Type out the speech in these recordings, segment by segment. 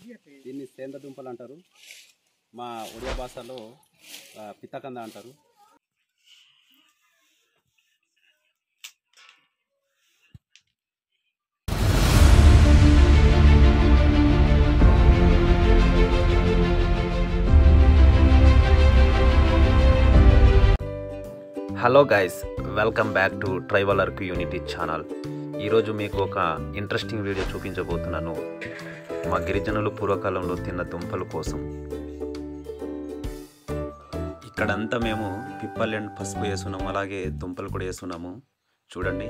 దీన్ని సేంద్ర దుంపలు అంటారు మా ఒడియా భాషలో ఆ, పిత్తకంద అంటారు hello guys welcome back to tribal ark unity channel ఈరోజు మీకు ఒక ఇంట్రెస్టింగ్ వీడియో చూపించబోతున్నాను మా గిరిజనులు పూర్వకాలంలో తిన్న దుంపల కోసం ఇక్కడంతా మేము పిప్పల్ అండ్ పసుపు వేస్తున్నాము అలాగే దుంపలు కూడా వేస్తున్నాము చూడండి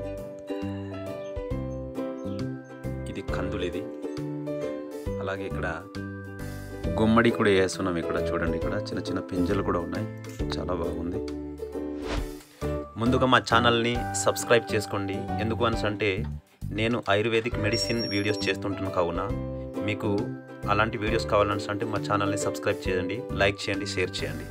ఇది కందులు ఇది అలాగే ఇక్కడ గుమ్మడి కూడా వేస్తున్నాం ఇక్కడ చూడండి ఇక్కడ చిన్న చిన్న పింజలు కూడా ఉన్నాయి చాలా బాగుంది ముందుగా మా ఛానల్ని సబ్స్క్రైబ్ చేసుకోండి ఎందుకు అనేసి అంటే నేను ఆయుర్వేదిక్ మెడిసిన్ వీడియోస్ చేస్తుంటాను కావున మీకు అలాంటి వీడియోస్ కావాలని అంటే మా ఛానల్ని సబ్స్క్రైబ్ చేయండి లైక్ చేయండి షేర్ చేయండి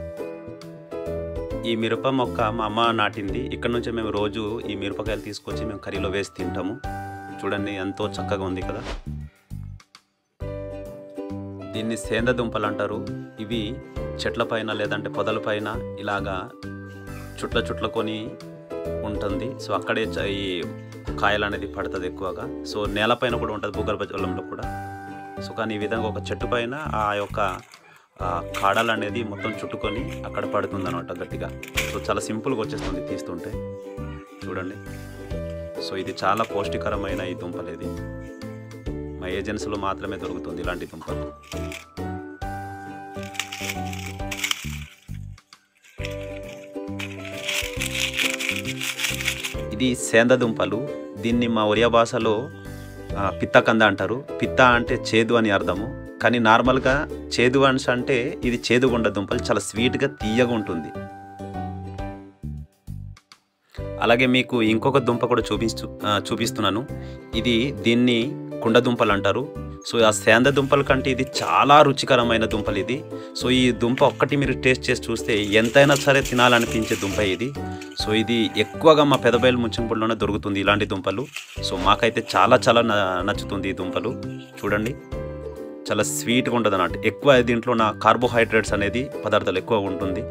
ఈ మిరప మొక్క మా అమ్మ నాటింది ఇక్కడ నుంచే మేము రోజు ఈ మిరపకాయలు తీసుకొచ్చి మేము కర్రీలో వేసి తింటాము చూడండి ఎంతో చక్కగా ఉంది కదా దీన్ని సేంద్ర దుంపలు అంటారు ఇవి చెట్ల పైన లేదంటే పొదల పైన ఇలాగా చుట్ల చుట్లకొని ఉంటుంది సో అక్కడే చ- ఈ కాయలు అనేది పడుతుంది ఎక్కువగా సో నేలపైన కూడా ఉంటుంది భూగర్భ జలంలో కూడా సో కానీ ఈ విధంగా ఒక చెట్టు పైన ఆ యొక్క ఆ కాడలు అనేది మొత్తం చుట్టుకొని అక్కడ పడుతుంది అనమాట గట్టిగా సో చాలా సింపుల్గా వచ్చేస్తుంది తీస్తుంటే చూడండి సో ఇది చాలా పౌష్టికరమైన ఈ దుంపలు ఇది మా ఏజెన్సీలో మాత్రమే దొరుకుతుంది ఇలాంటి దుంపలు ఇది సేంద దుంపలు దీన్ని మా ఒరియా భాషలో ఆ, పిత్తకంద అంటారు పిత్త అంటే చేదు అని అర్థము కానీ నార్మల్గా చేదు అన్స్ అంటే ఇది చేదుగుండ దుంపలు చాలా స్వీట్గా తీయగా ఉంటుంది అలాగే మీకు ఇంకొక దుంప కూడా చూపిస్తూ ఆ, చూపిస్తున్నాను ఇది దీన్ని కుండ దుంపలు అంటారు సో ఆ సేంద దుంపల కంటే ఇది చాలా రుచికరమైన దుంపలు ఇది సో ఈ దుంప ఒక్కటి మీరు టేస్ట్ చేసి చూస్తే ఎంతైనా సరే తినాలనిపించే దుంప ఇది సో ఇది ఎక్కువగా మా పెదబయలు ముంచింపుల్లోనే దొరుకుతుంది ఇలాంటి దుంపలు సో మాకైతే చాలా చాలా న- నచ్చుతుంది ఈ దుంపలు చూడండి చాలా స్వీట్గా ఉంటుంది అన్నట్టు ఎక్కువ దీంట్లో నా కార్బోహైడ్రేట్స్ అనేది పదార్థాలు ఎక్కువ ఉంటుంది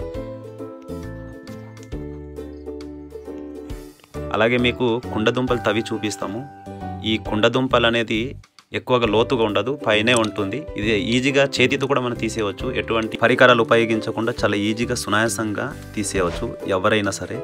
అలాగే మీకు కుండ దుంపలు తవి చూపిస్తాము ఈ కుండ దుంపలు అనేది ఎక్కువగా లోతుగా ఉండదు పైనే ఉంటుంది ఇది ఈజీగా చేతితో కూడా మనం తీసేయవచ్చు ఎటువంటి పరికరాలు ఉపయోగించకుండా చాలా ఈజీగా సునాయాసంగా తీసేయవచ్చు ఎవరైనా సరే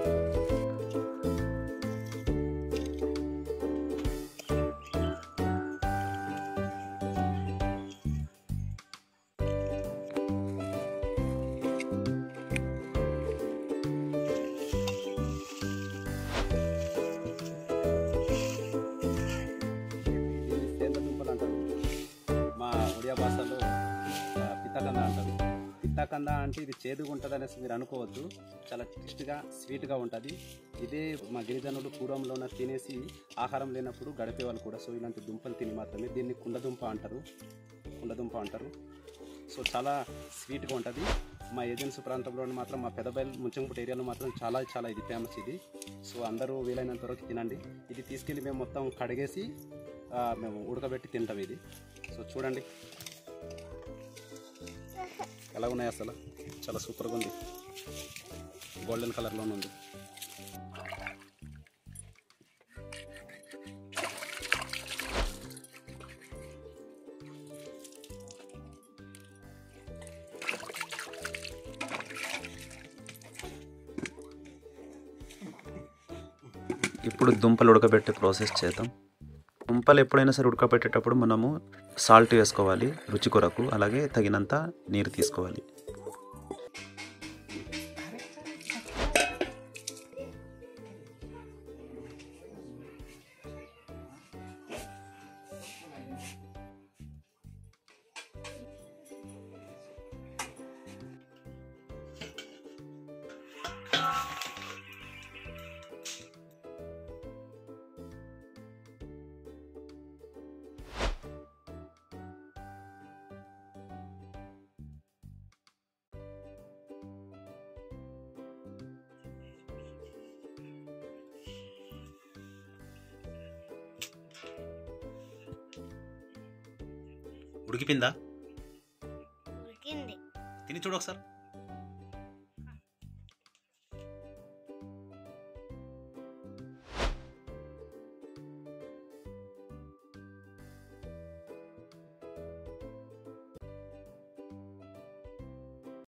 దీన్ని సేంద్ర దుంపలు అంటారు మా ఒడియా భాషలో ఆ, పిత్తకంద అంటారు పిత్తకంద అంటే ఇది చేదుగా ఉంటుంది అనేసి మీరు అనుకోవద్దు చాలా టేస్ట్గా స్వీట్గా ఉంటుంది ఇదే మా గిరిజనులు పూర్వంలోన తినేసి ఆహారం లేనప్పుడు గడిపేవాళ్ళు కూడా సో ఇలాంటి దుంపలు తిని మాత్రమే దీన్ని కుండదుంప అంటారు కుండదుంప అంటారు సో చాలా స్వీట్గా ఉంటుంది మా ఏజెన్సీ ప్రాంతంలో మాత్రం మా పెదబయలు ముంచంగుట ఏరియాలో మాత్రం చాలా చాలా ఇది ఫేమస్ ఇది సో అందరూ వీలైనంత వరకు తినండి ఇది తీసుకెళ్ళి మేము మొత్తం కడిగేసి ఆ, మేము ఉడకబెట్టి తింటాం ఇది సో చూడండి ఎలా ఉన్నాయి అసలు చాలా సూపర్గా ఉంది గోల్డెన్ కలర్లో ఉంది ఇప్పుడు దుంపలు ఉడకబెట్టే ప్రాసెస్ చేద్దాం దుంపలు ఎప్పుడైనా సరే ఉడకబెట్టేటప్పుడు మనము సాల్ట్ వేసుకోవాలి రుచి కొరకు అలాగే తగినంత నీరు తీసుకోవాలి ఉడికిపోయిందా ఉడికింది తిని చూడు ఒకసారి